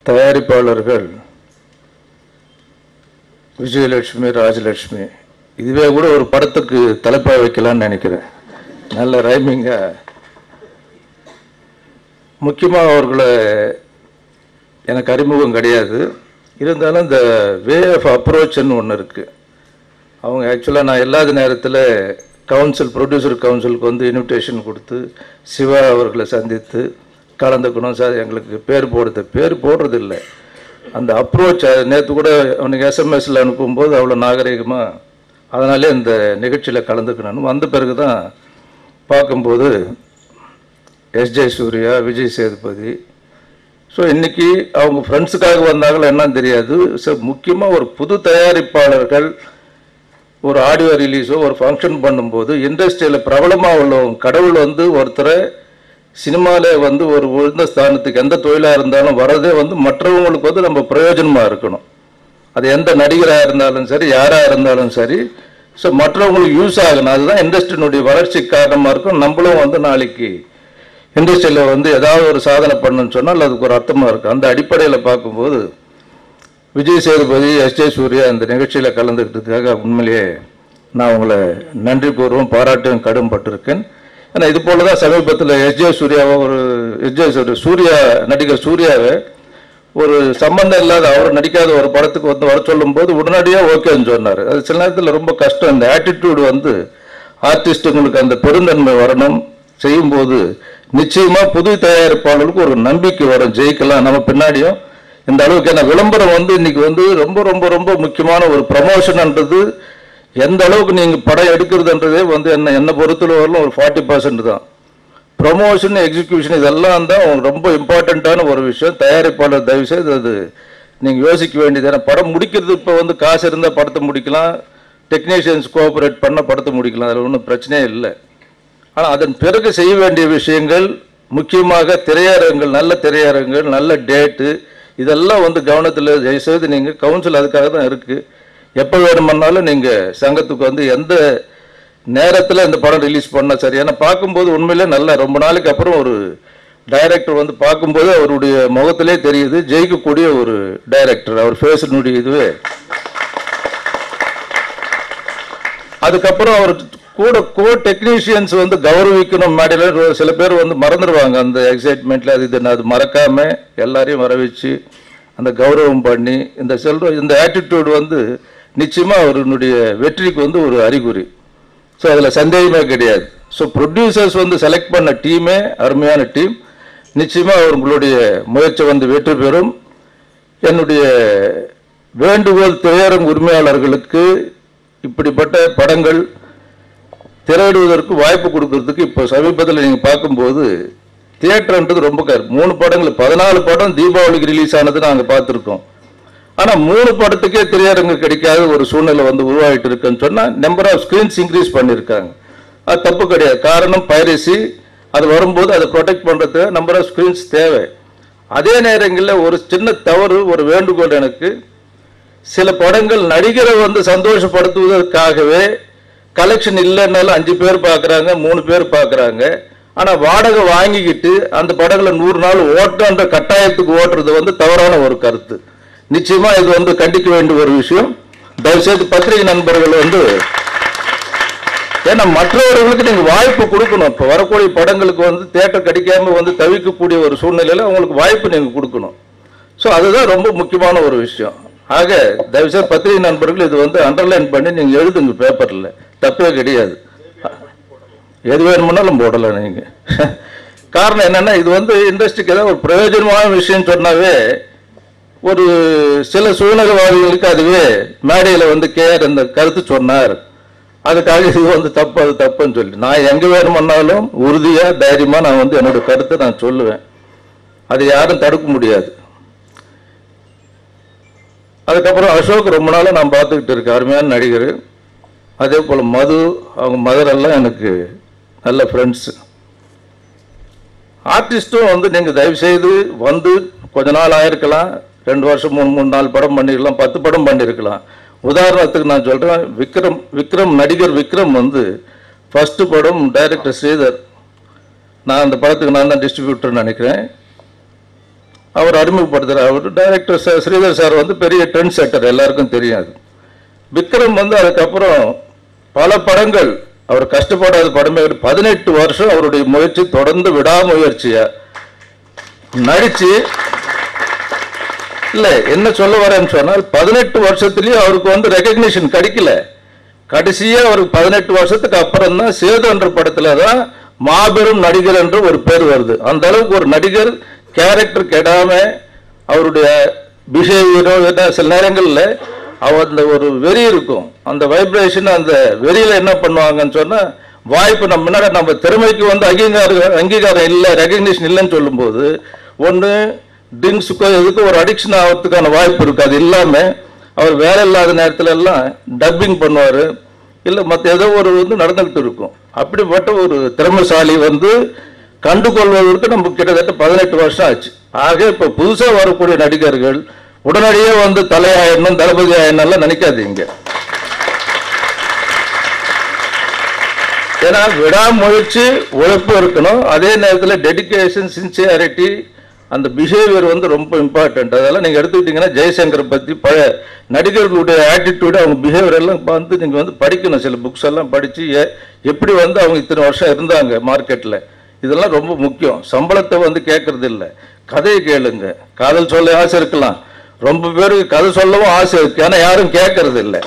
தயாரிப்பாளர்கள் விஜயலட்சுமி ராஜலட்சுமி இதுவே கூட ஒரு படத்துக்கு தலைப்பாக வைக்கலாம்னு நினைக்கிறேன் நல்ல ரைமிங்கா முக்கியமாக அவர்களை எனக்கு அறிமுகம் கிடையாது இருந்தாலும் இந்த வே ஆஃப் அப்ரோச்னு ஒன்று இருக்குது அவங்க ஆக்சுவலாக நான் இல்லாத நேரத்தில் கவுன்சில் ப்ரொடியூசர் கவுன்சிலுக்கு வந்து இன்விடேஷன் கொடுத்து சிவா அவர்களை சந்தித்து கலந்துக்கணும் சார் எங்களுக்கு பேர் போடுறது பேர் போடுறது இல்லை அந்த அப்ரோச் நேற்று கூட அவனுக்கு எஸ்எம்எஸில் அனுப்பும்போது அவ்வளோ நாகரிகமாக அதனாலே இந்த நிகழ்ச்சியில் கலந்துக்கணும் வந்த பிறகு தான் பார்க்கும்போது S J Suryah Vijay Sethupathi so இன்னைக்கு அவங்க ஃப்ரெண்ட்ஸுக்காக வந்தாங்களோ என்னன்னு தெரியாது ஸோ முக்கியமாக ஒரு புது தயாரிப்பாளர்கள் ஒரு ஆடியோ ரிலீஸோ ஒரு ஃபங்க்ஷன் பண்ணும்போது இண்டஸ்ட்ரியில் பிரபலமாக உள்ளவங்க கடவுள் வந்து ஒருத்தரை சினிமாவில் வந்து ஒரு உயர்ந்த ஸ்தானத்துக்கு எந்த தொழிலாக இருந்தாலும் வரதே வந்து மற்றவங்களுக்கு வந்து நம்ம பிரயோஜனமாக இருக்கணும் அது எந்த நடிகராக இருந்தாலும் சரி யாராக இருந்தாலும் சரி ஸோ மற்றவங்களுக்கு யூஸ் ஆகணும் அதுதான் இண்டஸ்ட்ரியினுடைய வளர்ச்சிக்கு காரணமாக இருக்கும் நம்மளும் வந்து நாளைக்கு இண்டஸ்ட்ரியில் வந்து ஏதாவது ஒரு சாதனை பண்ணணும்னு சொன்னால் அதுக்கு ஒரு அர்த்தமாக இருக்கும் அந்த அடிப்படையில் பார்க்கும்போது விஜய் சேதுபதி எஸ் ஜே சூர்யா இந்த நிகழ்ச்சியில் கலந்துக்கிட்டதுக்காக உண்மையிலேயே நான் உங்களை நன்றி கூறுவோம் பாராட்டும் கடும்பட்டிருக்கேன் ஏன்னா இது போல தான் சமீபத்தில் எஸ் ஜே சூர்யாவை ஒரு எஸ் ஜே சூர்யா சூர்யா நடிகர் சூர்யாவை ஒரு சம்பந்தம் இல்லாத அவர் நடிக்காத ஒரு படத்துக்கு வந்து வர சொல்லும்போது உடனடியாக ஓகேன்னு சொன்னார் அது சில நேரத்தில் ரொம்ப கஷ்டம் இந்த ஆட்டிடியூடு வந்து ஆர்டிஸ்ட்டுங்களுக்கு அந்த பெருந்தன்மை வரணும் செய்யும்போது நிச்சயமா புது தயாரிப்பாளர்களுக்கு ஒரு நம்பிக்கை வரும் ஜெயிக்கலாம் நம்ம பின்னாடியும் இந்த அளவுக்கு ஏன்னா விளம்பரம் வந்து இன்னைக்கு வந்து ரொம்ப ரொம்ப ரொம்ப முக்கியமான ஒரு ப்ரமோஷன்ன்றது எந்த அளவுக்கு நீங்க படம் எடுக்கிறதுன்றதே வந்து என்ன என்னை பொறுத்தளவு ஒரு ஃபார்ட்டி பர்சன்ட் தான் ப்ரொமோஷன் எக்ஸிகியூஷன் இதெல்லாம் தான் ரொம்ப இம்பார்ட்டண்ட்டான ஒரு விஷயம் தயாரிப்பாளர் தயவு செய்து அது நீங்கள் யோசிக்க வேண்டியது ஏன்னா படம் முடிக்கிறது இப்போ வந்து காசு இருந்தால் படத்தை முடிக்கலாம் டெக்னீஷியன்ஸ் கோஆபரேட் பண்ண படத்தை முடிக்கலாம் அதில் ஒன்றும் பிரச்சனையே இல்லை ஆனால் அதன் பிறகு செய்ய வேண்டிய விஷயங்கள் முக்கியமாக திரையரங்குகள் நல்ல திரையரங்குகள் நல்ல டேட்டு இதெல்லாம் வந்து கவனத்தில் தயவுசெய்து நீங்கள் கவுன்சில் அதுக்காக தான் இருக்குது எப்போ வேணுமன்னாலும் நீங்கள் சங்கத்துக்கு வந்து எந்த நேரத்தில் இந்த படம் ரிலீஸ் பண்ணால் சரி ஏன்னா பார்க்கும்போது உண்மையிலே நல்லா ரொம்ப நாளைக்கு அப்புறம் ஒரு டைரக்டர் வந்து பார்க்கும்போது அவருடைய முகத்திலே தெரியுது ஜெயிக்கக்கூடிய ஒரு டைரக்டர் அவர் ஃபேஸினுடைய இதுவே அதுக்கப்புறம் அவர் கூட கோ டெக்னீஷியன்ஸ் வந்து கௌரவிக்கணும் மேடையில் சில பேர் வந்து மறந்துடுவாங்க அந்த எக்ஸைட்மெண்ட்ல அது இது அது மறக்காம எல்லாரையும் வர வச்சு அந்த கௌரவம் பண்ணி இந்த செல்வம் இந்த ஆட்டிடியூட் வந்து நிச்சயமா அவருடைய வெற்றிக்கு வந்து ஒரு அறிகுறி ஸோ அதில் சந்தேகமே கிடையாது ஸோ ப்ரொடியூசர்ஸ் வந்து செலக்ட் பண்ண டீமே அருமையான டீம் நிச்சயமாக அவர்களுடைய முயற்சி வந்து வெற்றி பெறும் என்னுடைய வேண்டுகோள் திரையரங்கு உரிமையாளர்களுக்கு இப்படிப்பட்ட படங்கள் திரையிடுவதற்கு வாய்ப்பு கொடுக்கறதுக்கு இப்போ சமீபத்தில் நீங்கள் பார்க்கும்போது தியேட்டர்ன்றது ரொம்ப கரு மூணு படங்கள் பதினாலு படம் தீபாவளிக்கு ரிலீஸ் ஆனது நாங்கள் பார்த்துருக்கோம் ஆனால் மூணு படத்துக்கே திரையரங்கு கிடைக்காத ஒரு சூழ்நிலை வந்து உருவாகிட்டு இருக்குன்னு சொன்னால் நம்பர் ஆஃப் ஸ்க்ரீன்ஸ் இன்க்ரீஸ் பண்ணியிருக்காங்க அது தப்பு கிடையாது காரணம் பைரசி அது வரும்போது அதை ப்ரொடெக்ட் பண்ணுறதுக்கு நம்பர் ஆஃப் ஸ்க்ரீன்ஸ் தேவை அதே நேரங்களில் ஒரு சின்ன தவறு ஒரு வேண்டுகோள் எனக்கு சில படங்கள் நடிகரை வந்து சந்தோஷப்படுத்துவதற்காகவே கலெக்ஷன் இல்லைன்னாலும் அஞ்சு பேர் பார்க்குறாங்க மூணு பேர் பார்க்குறாங்க ஆனால் வாடகை வாங்கிக்கிட்டு அந்த படங்களை நூறு நாள் ஓட்டுன்ற கட்டாயத்துக்கு ஓட்டுறது வந்து தவறான ஒரு கருத்து நிச்சயமா இது வந்து கண்டிக்க வேண்டிய ஒரு விஷயம் தயவுசெய்து பத்திரிகை நண்பர்கள் வந்து ஏன்னா மற்றவர்களுக்கு நீங்க வாய்ப்பு கொடுக்கணும் இப்போ வரக்கூடிய படங்களுக்கு வந்து தேட்டர் கிடைக்காம வந்து தவிக்கக்கூடிய ஒரு சூழ்நிலையில அவங்களுக்கு வாய்ப்பு நீங்க கொடுக்கணும் ஸோ அதுதான் ரொம்ப முக்கியமான ஒரு விஷயம் ஆக தயவுசெய்து பத்திரிகை நண்பர்கள் இது வந்து அண்டர்லைன் பண்ணி நீங்க எழுதுங்க பேப்பர்ல தப்பே கிடையாது எது வேணுமுன்னாலும் போடலாம் நீங்க காரணம் என்னன்னா இது வந்து இண்டஸ்ட்ரிக்கு ஏதாவது ஒரு பிரயோஜனமான விஷயம் சொன்னாவே ஒரு சில சூழ்நிலைவாதிகளுக்கு அதுவே மேடையில் வந்து கேஆர் இந்த கருத்து சொன்னார் அதுக்காக இது வந்து தப்பு அது தப்புன்னு சொல்லி நான் எங்க வேணுமன்னாலும் உறுதியா தைரியமா நான் வந்து என்னோட கருத்தை நான் சொல்லுவேன் அது யாரும் தடுக்க முடியாது அதுக்கப்புறம் அசோக் ரொம்ப நாளாக நான் பார்த்துக்கிட்டு இருக்கேன் அருமையான நடிகர் அதே போல் மது அவங்க மதர் எல்லாம் எனக்கு நல்ல ஃப்ரெண்ட்ஸு ஆர்டிஸ்ட்டும் வந்து நீங்கள் தயவு செய்து வந்து கொஞ்ச நாள் ஆயிருக்கலாம் ரெண்டு வருஷம் மூணு மூணு நாலு படம் பண்ணிருக்கலாம் பத்து படம் பண்ணியிருக்கலாம் உதாரணத்துக்கு நான் சொல்கிறேன் விக்ரம் விக்ரம் நடிகர் விக்ரம் வந்து ஃபர்ஸ்ட் படம் டைரக்டர் ஸ்ரீதர் நான் அந்த படத்துக்கு நான் தான் டிஸ்ட்ரிபியூட்டர் நினைக்கிறேன் அவர் அறிமுகப்படுத்துகிறார் அவர் டைரக்டர் சார் ஸ்ரீதர் சார் வந்து பெரிய ட்ரெண்ட் செட்டர் எல்லாருக்கும் தெரியாது விக்ரம் வந்து அதுக்கப்புறம் பல படங்கள் அவர் கஷ்டப்படாத படமே கிடையாது. பதினெட்டு வருஷம் அவருடைய முயற்சி தொடர்ந்து விடாமுயற்சியா நடிச்சு இல்ல என்ன சொல்ல வரேன்னு சொன்னால் பதினெட்டு வருஷத்துலயும் அவருக்கு வந்து ரெகக்னிஷன் கிடைக்கல கடைசியா அவருக்கு பதினெட்டு வருஷத்துக்கு அப்புறம் தான் சேது என்ற படத்துல தான் மாபெரும் நடிகர் என்று ஒரு பேர் வருது அந்த அளவுக்கு ஒரு நடிகர் கேரக்டர் கெடாம அவருடைய பிஹேவியரோ என்ன சில நேரங்கள்ல அவர் அந்த ஒரு வெறி இருக்கும் அந்த வைப்ரேஷன் அந்த வெறியில என்ன பண்ணுவாங்கன்னு சொன்னா வாய்ப்பு நம்ம முன்னாடி நம்ம திறமைக்கு வந்து அங்கீகாரம் அங்கீகாரம் இல்லை ரெகக்னிஷன் இல்லைன்னு சொல்லும்போது ஒன்று ட்ரிங்க்ஸுக்கோ எதுக்கும் ஒரு அடிக்ஷன் ஆகிறதுக்கான வாய்ப்பு இருக்கு அது இல்லாம அவர் வேலை இல்லாத நேரத்துல எல்லாம் டப்பிங் பண்ணுவார் இல்லை மற்ற ஏதோ ஒரு வந்து நடந்துகிட்டு இருக்கும் அப்படிப்பட்ட ஒரு திறமைசாலி வந்து கண்டுகொள்வதற்கு நமக்கு கிட்டத்தட்ட பதினெட்டு வருஷம் ஆச்சு ஆக இப்போ புதுசாக வரக்கூடிய நடிகர்கள் உடனடியே வந்து தலையாயிடணும் தளபதி ஆயிடணும்லாம் நினைக்காதீங்க ஏன்னா விடாமுயற்சி உழைப்பு இருக்கணும் அதே நேரத்தில் டெடிகேஷன் சின்சியாரிட்டி அந்த பிஹேவியர் வந்து ரொம்ப இம்பார்ட்டன்ட் அதெல்லாம் நீங்கள் எடுத்துக்கிட்டிங்கன்னா ஜெய்சங்கரை பற்றி பழைய நடிகர்களுடைய ஆட்டிடியூடு அவங்க பிஹேவியர் எல்லாம் வந்து நீங்கள் வந்து படிக்கணும் சில புக்ஸ் எல்லாம் படித்து எப்படி வந்து அவங்க இத்தனை வருஷம் இருந்தாங்க மார்க்கெட்டில் இதெல்லாம் ரொம்ப முக்கியம் சம்பளத்தை வந்து கேட்கறது இல்லை கதையை கேளுங்க காதல் சொல்ல ஆசை இருக்கலாம் ரொம்ப பேருக்கு கதை சொல்லவும் ஆசை இருக்கு ஆனால் யாரும் கேட்கறது இல்லை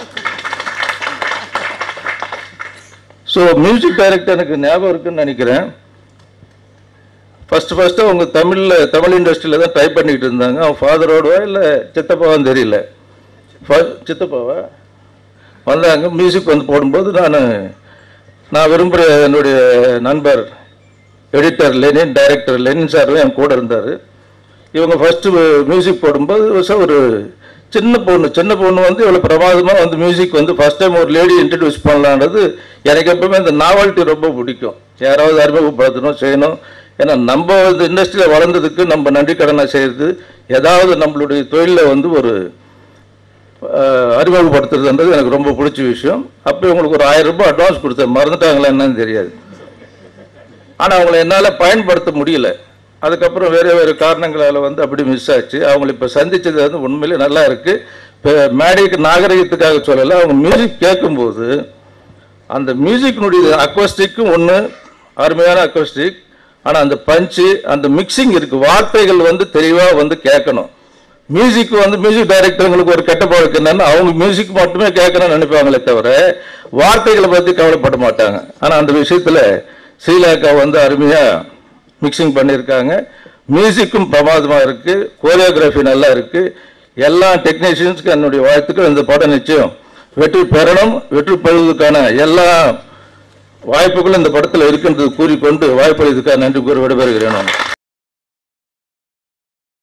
ஸோ மியூசிக் டைரக்டர் எனக்கு ஞாபகம் இருக்குன்னு நினைக்கிறேன் ஃபர்ஸ்ட் ஃபர்ஸ்ட் அவங்க தமிழில் தமிழ் இண்டஸ்ட்ரியில் தான் ட்ரை பண்ணிக்கிட்டு இருந்தாங்க அவன் ஃபாதரோடவா இல்லை சித்தப்பாவான்னு தெரியல ஃப- சித்தப்பாவா வந்தாங்க மியூசிக் வந்து போடும்போது நான் நான் விரும்புகிற என்னுடைய நண்பர் எடிட்டர் லெனின் டைரக்டர் லெனின் சாரும் என் கூட இருந்தார் இவங்க ஃபஸ்ட்டு மியூசிக் போடும்போது சார் ஒரு சின்ன பொண்ணு சின்ன பொண்ணு வந்து இவ்வளோ பிரமாதமாக வந்து மியூசிக் வந்து ஃபஸ்ட் டைம் ஒரு லேடி இன்ட்ரடியூஸ் பண்ணலான்றது எனக்கு எப்பவுமே இந்த நாவல்ட்டி ரொம்ப பிடிக்கும் யாராவது அறிமுகப்படுத்தணும் செய்யணும் ஏன்னா நம்ம இந்த இண்டஸ்ட்ரியில் வளர்ந்ததுக்கு நம்ம நன்றி கடனை செய்கிறது ஏதாவது நம்மளுடைய தொழிலில் வந்து ஒரு அஹ், அறிமுகப்படுத்துறதுன்றது எனக்கு ரொம்ப பிடிச்ச விஷயம் அப்போ உங்களுக்கு ஒரு ஆயிரம் ரூபாய் அட்வான்ஸ் கொடுத்தேன் மறந்துட்டாங்களா என்னன்னு தெரியாது ஆனால் அவங்கள என்னால் பயன்படுத்த முடியல அதுக்கப்புறம் வேறு வேறு காரணங்களால் வந்து அப்படி மிஸ் ஆச்சு அவங்கள இப்போ சந்திச்சது வந்து உண்மையிலே நல்லா இருக்கு இப்போ மேடைக்கு நாகரிகத்துக்காக சொல்லலை அவங்க மியூசிக் கேட்கும்போது அந்த மியூசிக்கினுடைய அக்வஸ்டிக்கும் ஒன்று அருமையான அக்வஸ்டிக் ஆனால் அந்த பஞ்சு அந்த மிக்சிங் இருக்கு வார்த்தைகள் வந்து தெளிவாக வந்து கேட்கணும் மியூசிக் வந்து மியூசிக் டைரக்டர்களுக்கு ஒரு கெட்ட பழக்கம் என்னன்னா அவங்க மியூசிக் மட்டுமே கேட்கணும்னு நினைப்பாங்களே தவிர வார்த்தைகளை பற்றி கவலைப்பட மாட்டாங்க ஆனால் அந்த விஷயத்தில் ஸ்ரீலேகா வந்து அருமையாக மிக்சிங் பண்ணியிருக்காங்க மியூசிக்கும் பிரமாதமாக இருக்கு கோரியோகிராஃபி நல்லா இருக்கு எல்லா டெக்னீஷியன்ஸ்க்கும் என்னுடைய வாழ்த்துக்கள் இந்த படம் நிச்சயம் வெற்றி பெறணும் வெற்றி பெறுவதற்கான எல்லா வாய்ப்புகளும் இந்த படத்தில் இருக்கின்றது கூறிக்கொண்டு வாய்ப்பளித்துக்காக நன்றி கூறி விடைபெறுகிறேன் நான்